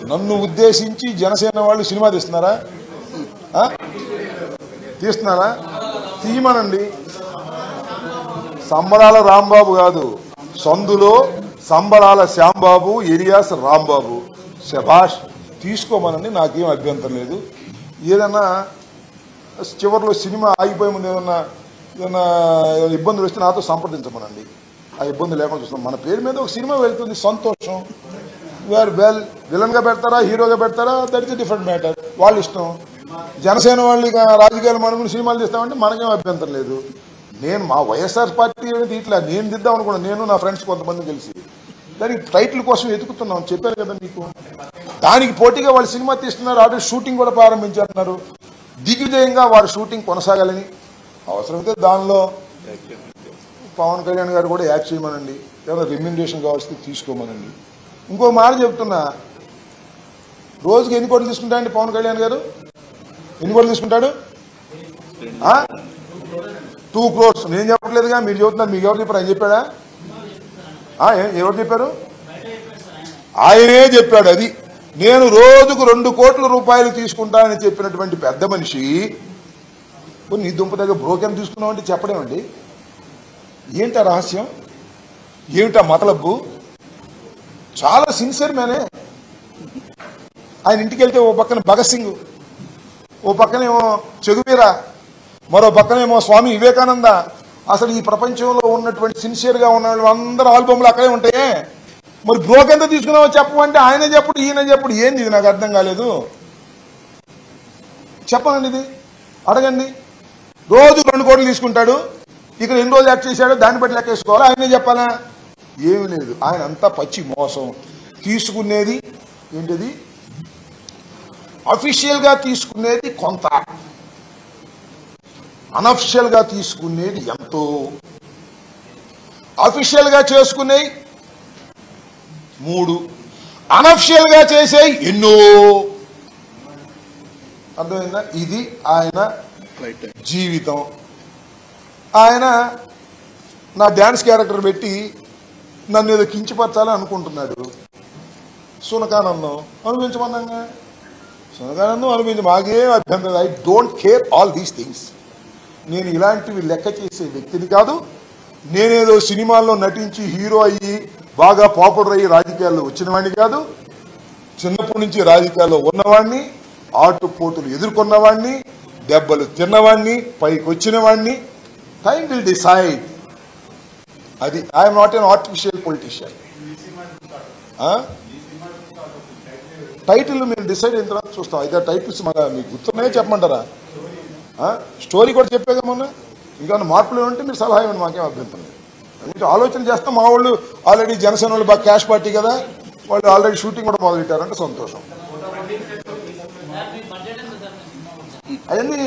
నన్ను ఉద్దేశించి జనసేన వాళ్ళు సినిమా తీస్తున్నారా ఆ? తీస్తున్నారా తీయమనండి సంబరాల రాంబాబు కాదు సందులో సంబరాల శ్యాంబాబు ఎరియాస్ రాంబాబు శభాష్ తీసుకోమనండి నాకేం అభ్యంతరం లేదు ఏదన్నా చివరిలో సినిమా ఆగిపోయే ముందు ఏదన్నా ఏదన్నా ఇబ్బందులు వస్తే నాతో సంప్రదించమనండి ఆ ఇబ్బంది లేకుండా చూస్తాం మన పేరు మీద ఒక సినిమా వెళ్తుంది సంతోషం వేర్ వెల్ విలన్గా పెడతారా హీరోగా పెడతారా దట్ ఇస్ డిఫరెంట్ మ్యాటర్ వాళ్ళ ఇష్టం జనసేన వాళ్ళు ఇక రాజకీయాలు మనకుని సినిమాలు తీస్తామంటే మనకేం అభ్యంతరం లేదు నేను మా వైఎస్ఆర్ పార్టీ అనేది ఇట్లా నేను దిద్దాం అనుకున్నా నేను నా ఫ్రెండ్స్ కొంతమంది కలిసి దానికి టైటిల్ కోసం ఎదుగుతున్నాం చెప్పారు కదా మీకు దానికి పోటీగా వాళ్ళు సినిమా తీస్తున్నారు ఆల్రెడీ షూటింగ్ కూడా ప్రారంభించారన్నారు దిగ్విజయంగా వారి షూటింగ్ కొనసాగాలని అవసరమైతే దానిలో పవన్ కళ్యాణ్ గారు కూడా యాక్ట్ చేయమనండి ఏదైనా రెమ్యునరేషన్ కావాల్సి తీసుకోమనండి ఇంకో మాట చెప్తున్నా రోజుకి ఎన్ని కోట్లు తీసుకుంటాడండి పవన్ కళ్యాణ్ గారు ఎన్ని కోట్లు తీసుకుంటాడు టూ క్రోర్స్ నేను చెప్పట్లేదుగా మీరు చెబుతున్నారు మీకు ఎవరు చెప్పారు ఆయన చెప్పాడా ఆ, ఏ- ఎవరు చెప్పారు ఆయనే చెప్పాడు అది నేను రోజుకు రెండు కోట్ల రూపాయలు తీసుకుంటానని చెప్పినటువంటి పెద్ద మనిషి "ఓ, నీ దుంప దగ్గర బ్రోకెన్ తీసుకున్నావు అంటే చెప్పడేమండి ఏంటా రహస్యం ఏమిటా మతలబ్బు చాలా సిన్సియర్ మ్యానే ఆయన ఇంటికి వెళ్తే ఓ పక్కన భగత్ సింగ్ ఓ పక్కనేమో చెగువీరా మరో పక్కనేమో స్వామి వివేకానంద అసలు ఈ ప్రపంచంలో ఉన్నటువంటి సిన్సియర్గా ఉన్న వాళ్ళు అందరు ఆల్బమ్లు అక్కడే ఉంటాయే మరి బ్రోక్ ఎంత తీసుకున్నావో చెప్పమంటే ఆయనే చెప్పుడు ఈయన చెప్పుడు ఏంది ఇది నాకు అర్థం కాలేదు చెప్పనండి ఇది అడగండి రోజు రెండు కోట్లు తీసుకుంటాడు ఇక్కడ ఎన్ని రోజులు యాక్ట్ చేశాడో దాన్ని బట్టి లెక్కేసుకోవాలి ఆయనే చెప్పాలా ఏమీ లేదు ఆయన అంతా పచ్చి మోసం తీసుకునేది ఏంటిది అఫీషియల్గా తీసుకునేది కొంత అనఫిషియల్గా తీసుకునేది ఎంతో అఫీషియల్గా చేసుకునేవి మూడు అనఫిషియల్గా చేసేవి ఎన్నో అర్థమైందా ఇది ఆయన జీవితం ఆయన నా డ్యాన్స్ క్యారెక్టర్ పెట్టి నన్ను ఏదో కించపరచాలని అనుకుంటున్నాడు సునకానందం అనుభవించమన్నాగా సునకానందం అనుభవించి మాకేం అభ్యంతరం I don't care all these things నేను ఇలాంటివి లెక్క చేసే వ్యక్తిని కాదు నేనేదో సినిమాల్లో నటించి హీరో అయ్యి బాగా పాపులర్ అయ్యి రాజకీయాల్లో వచ్చిన వాడిని కాదు చిన్నప్పటి నుంచి రాజకీయాల్లో ఉన్నవాడిని ఆటుపోటులు ఎదుర్కొన్నవాడిని దెబ్బలు తిన్నవాడిని పైకి వచ్చిన వాడిని టైం విల్ డిసైడ్ అది I'm not an artificial politician title మీరు డిసైడ్ అయిన తర్వాత చూస్తాం అయితే టైటిల్స్ మన మీకు గుర్తున్నాయో చెప్పమంటారా ఆ? స్టోరీ కూడా చెప్పాగా మొన్న ఇంకా మార్పులు ఉంటే మీరు సలహా ఇవ్వండి మాకేం అభ్యంతరం లేదు అందుకే ఆలోచన చేస్తాం మా వాళ్ళు ఆల్రెడీ జనసేన వాళ్ళు బాగా క్యాష్ పార్టీ కదా వాళ్ళు ఆల్రెడీ షూటింగ్ కూడా మొదలెట్టారంటే సంతోషం అవన్నీ